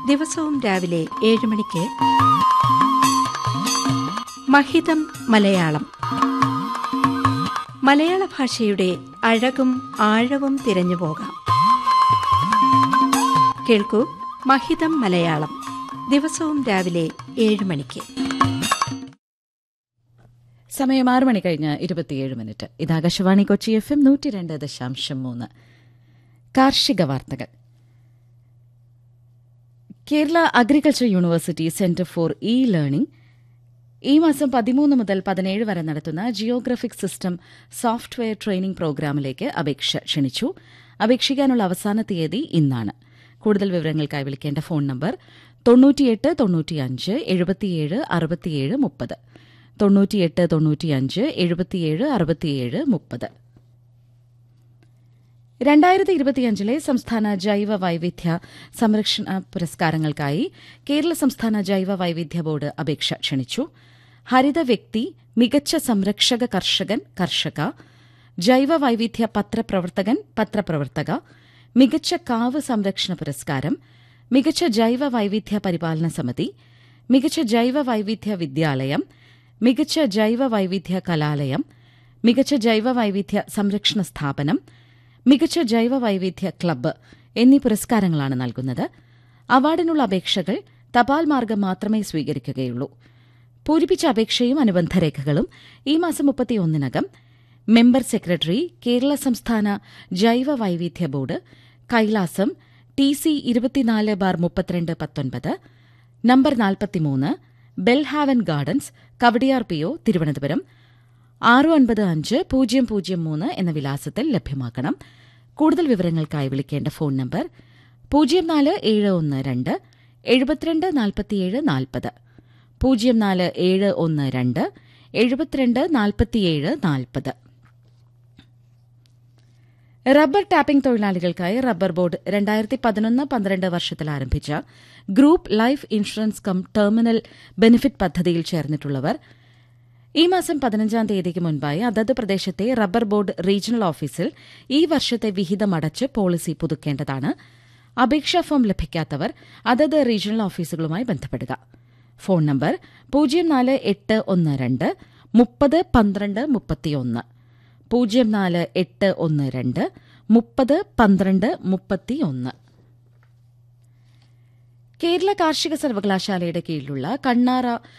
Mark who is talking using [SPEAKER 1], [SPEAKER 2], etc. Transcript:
[SPEAKER 1] ദിവസവും രാവിലെ ഏഴ് മണിക്ക് മഹിതം മലയാളം മലയാള ഭാഷയുടെ അഴകും ആഴവും തിരഞ്ഞു പോകാം കേൾക്കൂ മഹിതം മലയാളം ദിവസവും രാവിലെ ഏഴ് മണിക്ക്
[SPEAKER 2] സമയം ആറ് മണി കഴിഞ്ഞ് ഇരുപത്തിയേഴ് മിനിറ്റ് ഇത് ആകാശവാണി കൊച്ചി എഫ് എം നൂറ്റി രണ്ട് ദശാംശം മൂന്ന് കാർഷിക വാർത്തകൾ Kerala agriculture university centre for e learning ഈ മാസം പതിമൂന്ന് മുതൽ പതിനേഴ് വരെ നടത്തുന്ന ജിയോഗ്രഫിക് സിസ്റ്റം സോഫ്റ്റ്വെയർ ട്രെയിനിംഗ് പ്രോഗ്രാമിലേക്ക് അപേക്ഷ ക്ഷണിച്ചു അപേക്ഷിക്കാനുള്ള അവസാന തീയതി ഇന്നാണ് കൂടുതൽ വിവരങ്ങൾക്കായി വിളിക്കേണ്ട ഫോൺ നമ്പർ തൊണ്ണൂറ്റിയെട്ട് തൊണ്ണൂറ്റിയഞ്ച് എഴുപത്തിയേഴ് അറുപത്തിയേഴ് മുപ്പത് തൊണ്ണൂറ്റിയെട്ട് തൊണ്ണൂറ്റിയഞ്ച് എഴുപത്തിയേഴ് അറുപത്തിയേഴ് മുപ്പത് രണ്ടായിരത്തി ഇരുപത്തിയഞ്ചിലെ സംസ്ഥാന ജൈവ വൈവിധ്യ സംരക്ഷണ പുരസ്കാരങ്ങൾക്കായി കേരള സംസ്ഥാന ജൈവ വൈവിധ്യ ബോർഡ് അപേക്ഷ ക്ഷണിച്ചു ഹരിത വ്യക്തി മികച്ച സംരക്ഷക കർഷകൻ കർഷക ജൈവ വൈവിധ്യ പത്രപ്രവർത്തകൻ പത്രപ്രവർത്തക മികച്ച കാവ് സംരക്ഷണ പുരസ്കാരം മികച്ച ജൈവ വൈവിധ്യ പരിപാലന സമിതി മികച്ച ജൈവ വൈവിധ്യ വിദ്യാലയം മികച്ച ജൈവ വൈവിധ്യ കലാലയം മികച്ച ജൈവ വൈവിധ്യ സംരക്ഷണ സ്ഥാപനം മികച്ച ജൈവ വൈവിധ്യ ക്ലബ്ബ് എന്നീ പുരസ്കാരങ്ങളാണ് നൽകുന്നത് അവാർഡിനുള്ള അപേക്ഷകൾ തപാൽ മാർഗം മാത്രമേ സ്വീകരിക്കുകയുള്ളൂ പൂരിപ്പിച്ച അപേക്ഷയും അനുബന്ധ രേഖകളും ഈ മാസം മുപ്പത്തിയൊന്നിനകം മെമ്പർ സെക്രട്ടറി കേരള സംസ്ഥാന ജൈവ വൈവിധ്യ ബോർഡ് കൈലാസം ടി സി ഇരുപത്തിനാല് ബാർ മുപ്പത്തിരണ്ട് പത്തൊൻപത് നമ്പർ നാൽപ്പത്തിമൂന്ന് Belhaven gardens Kawdiar P O Thiruvananthapuram ആറ് ഒൻപത് അഞ്ച് പൂജ്യം പൂജ്യം മൂന്ന് എന്ന വിലാസത്തിൽ ലഭ്യമാക്കണം കൂടുതൽ വിവരങ്ങൾക്കായി വിളിക്കേണ്ട ഫോൺ നമ്പർ പൂജ്യം നാല് ഏഴ് ഒന്ന് രണ്ട് എഴുപത്തിരണ്ട് നാൽപ്പത്തിയേഴ് നാൽപ്പത് പൂജ്യം നാല് ഏഴ് ഒന്ന് രണ്ട് എഴുപത്തിരണ്ട് നാൽപ്പത്തിയേഴ് നാൽപ്പത് റബ്ബർ ടാപ്പിംഗ് തൊഴിലാളികൾക്കായി റബ്ബർ ബോർഡ് രണ്ടായിരത്തി പതിനൊന്ന് പന്ത്രണ്ട് വർഷത്തിൽ ആരംഭിച്ച group life insurance cum terminal benefit പദ്ധതിയിൽ ചേർന്നിട്ടുള്ളവർ ഈ മാസം പതിനഞ്ചാം തീയതിക്ക് മുൻപായി അതത് പ്രദേശത്തെ റബ്ബർ ബോർഡ് റീജിയണൽ ഓഫീസിൽ ഈ വർഷത്തെ വിഹിതം അടച്ച് പോളിസി പുതുക്കേണ്ടതാണ് അപേക്ഷാ ഫോം ലഭിക്കാത്തവർ അതത് റീജിയണൽ ഓഫീസുകളുമായി ബന്ധപ്പെടുക ഫോൺ നമ്പർ പൂജ്യം നാല് എട്ട് ഒന്ന് രണ്ട് മുപ്പത് പന്ത്രണ്ട് മുപ്പത്തിയൊന്ന് പൂജ്യം നാല് എട്ട് ഒന്ന് രണ്ട് മുപ്പത് പന്ത്രണ്ട് മുപ്പത്തിയൊന്ന് കേരള കാർഷിക സർവകലാശാലയുടെ കീഴിലുള്ള കണ്ണാറ